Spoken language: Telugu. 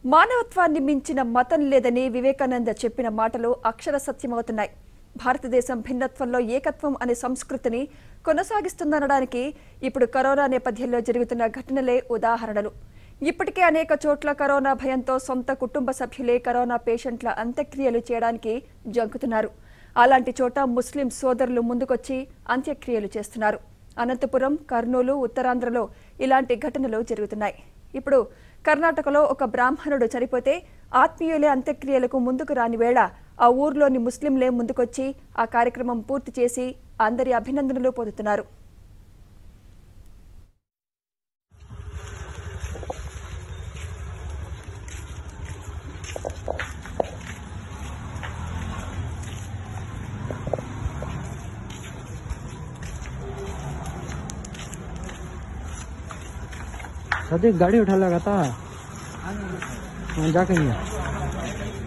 మానవత్వాన్ని మించిన మతం లేదని వివేకానంద చెప్పిన మాటలు అక్షర సత్యమవుతున్నాయి భారతదేశం భిన్నత్వంలో ఏకత్వం అనే సంస్కృతిని కొనసాగిస్తుందనడానికి ఇప్పుడు కరోనా నేపథ్యంలో జరుగుతున్న ఘటనలే ఉదాహరణలు ఇప్పటికే అనేక చోట్ల కరోనా భయంతో సొంత కుటుంబ సభ్యులే కరోనా పేషెంట్ల అంత్యక్రియలు చేయడానికి జంకుతున్నారు అలాంటి చోట ముస్లిం సోదరులు ముందుకొచ్చి అంత్యక్రియలు చేస్తున్నారు అనంతపురం కర్నూలు ఉత్తరాంధ్రలో ఇలాంటి ఘటనలు జరుగుతున్నాయి ఇప్పుడు కర్ణాటకలో ఒక బ్రాహ్మణుడు చనిపోతే ఆత్మీయులే అంత్యక్రియలకు ముందుకు రాని వేళ ఆ ఊర్లోని ముస్లింలే ముందుకొచ్చి ఆ కార్యక్రమం పూర్తి చేసి అందరి అభినందనలు పొందుతున్నారు सदी गाड़ी उठा लगा था हाँ, जाके नहीं